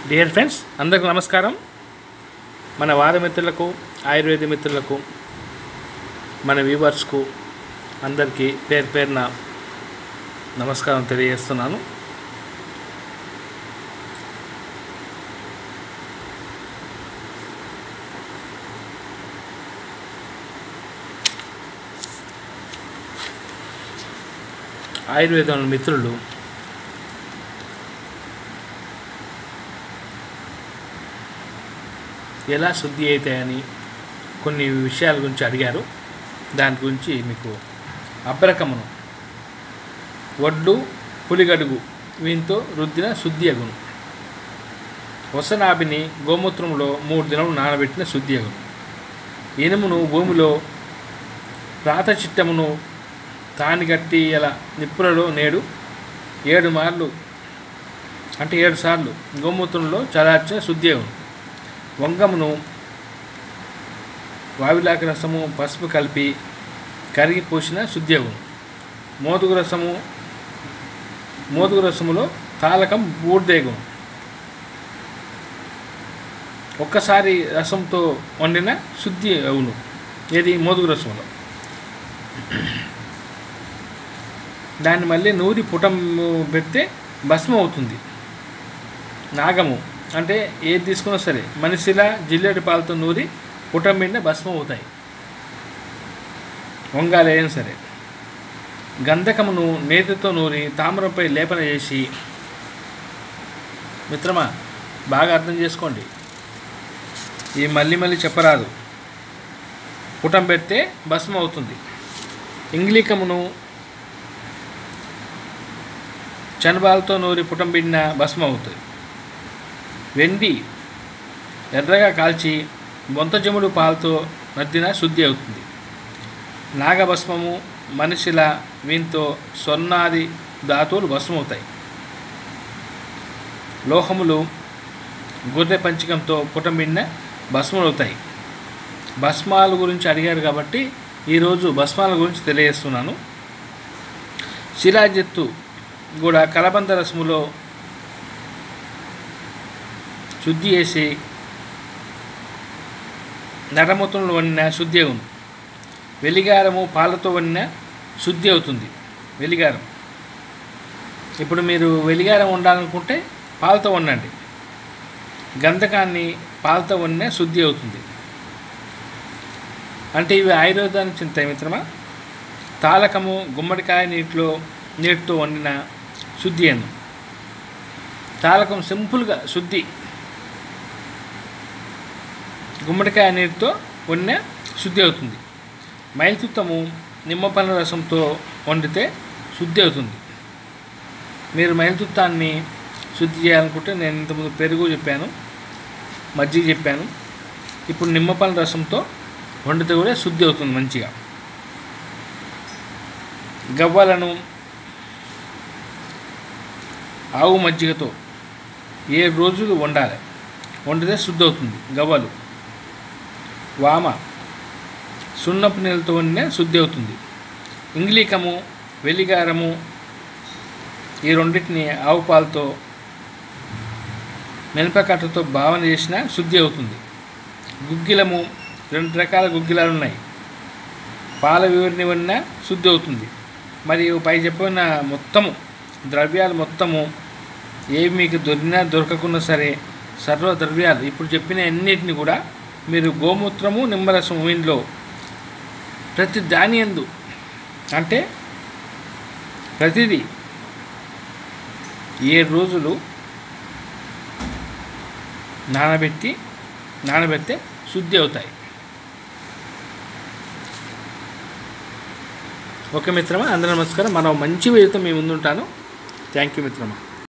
dear friends అందరికీ నమస్కారం మన వార మిత్రులకు ఆయుర్వేద మిత్రులకు మన వ్యూవర్స్కు అందరికీ పేరు పేరున నమస్కారం తెలియజేస్తున్నాను ఆయుర్వేదం మిత్రులు ఎలా శుద్ధి అవుతాయని కొన్ని విషయాల గురించి అడిగారు దాని గురించి మీకు అబ్రకమును వడ్లు పులిగడుగు వీటితో రుద్దిన శుద్ధి అగును వసనాభిని గోమూత్రంలో మూడు దినములు నానబెట్టిన శుద్ధి అగును ఇనుమును భూమిలో రాత చిట్టమును తానిగట్టి ఎలా నిప్పులలో నేడు ఏడు మార్లు అంటే ఏడు సార్లు గోమూత్రంలో చలార్చిన శుద్ధి అగును వంగమును వావిలాక రసము పసుపు కలిపి కరిగి పోసిన శుద్ధి అగును మోదుగు రసము మోదుగు రసములో తాలకం బూర్దేగును ఒక్కసారి రసంతో వండిన శుద్ధి అవును ఏది మోదుగు రసంలో దాన్ని మళ్ళీ నూరి పుటం పెడితే భస్మం అవుతుంది నాగము అంటే ఏది తీసుకున్నా సరే మనిషిలా జిల్లేడు పాలతో నూరి పుటం మీద భస్మం అవుతాయి వంగాలు అయినా సరే గంధకమును నేతితో నూరి తామరంపై లేపన చేసి మిత్రమా బాగా అర్థం చేసుకోండి ఈ మళ్ళీ మళ్ళీ చెప్పరాదు పుటం పెడితే భస్మం అవుతుంది ఇంగ్లీకమును చనబాలతో నూరి పుటం పిండిన భస్మం అవుతుంది వెండి ఎర్రగా కాల్చి బొంత జముడు పాలతో నద్దిన శుద్ధి అవుతుంది నాగభస్మము మనిషిల వీంతో స్వర్ణాది ధాతువులు భస్మవుతాయి లోహములు గొర్రె పంచకంతో పుటమిన్న భస్మవుతాయి భస్మాల గురించి అడిగారు కాబట్టి ఈరోజు భస్మాల గురించి తెలియజేస్తున్నాను శిలాజెత్తు కూడా కలబంద రసములో శుద్ధి చేసి నరమూత్రంలో వండిన శుద్ధి అవును వెలిగారము పాలతో వండిన శుద్ధి అవుతుంది వెలిగారం ఇప్పుడు మీరు వెలిగారం వండాలనుకుంటే పాలతో వండండి గంధకాన్ని పాలతో వండిన శుద్ధి అవుతుంది అంటే ఇవి ఆయుర్వేదానికి చింతాయి మిత్రమా తాలకము గుమ్మడికాయ నీటిలో నీటితో వండిన శుద్ధి అను తాలకం సింపుల్గా శుద్ధి గుమ్మడికాయ నీటితో వండిన శుద్ధి అవుతుంది మైల్తుత్తము నిమ్మపండ్ల రసంతో వండితే శుద్ధి అవుతుంది మీరు మైల్తుత్తాన్ని శుద్ధి చేయాలనుకుంటే నేను ఇంతకుముందు పెరుగు చెప్పాను మజ్జిగ చెప్పాను ఇప్పుడు నిమ్మపండ్ల రసంతో వండితే కూడా శుద్ధి అవుతుంది మంచిగా గవ్వలను ఆవు మజ్జిగతో ఏడు రోజులు వండాలి వండితే శుద్ధి అవుతుంది గవ్వలు వామ సున్నపు నీళ్ళతో వండిన శుద్ధి అవుతుంది ఇంగ్లీకము వెలిగారము ఈ రెండింటిని ఆవు పాలతో మినపకట్టతో భావన చేసిన శుద్ధి అవుతుంది గుగ్గిలము రెండు రకాల గుగ్గిలాలు ఉన్నాయి పాల వివరిని వండిన శుద్ధి అవుతుంది మరియు పై చెప్పిన మొత్తము ద్రవ్యాలు మొత్తము ఏవి మీకు దొరికినా దొరకకున్నా సరే సర్వ ద్రవ్యాలు ఇప్పుడు చెప్పిన అన్నిటిని కూడా మీరు గోమూత్రము నిమ్మరసం వీటిలో ప్రతి దాని ఎందు అంటే ప్రతిదీ ఏడు రోజులు నానబెట్టి నానబెడితే శుద్ధి అవుతాయి ఓకే మిత్రమా అందరూ నమస్కారం మనం మంచి వీడియోతో మీ ముందుంటాను థ్యాంక్ యూ మిత్రమా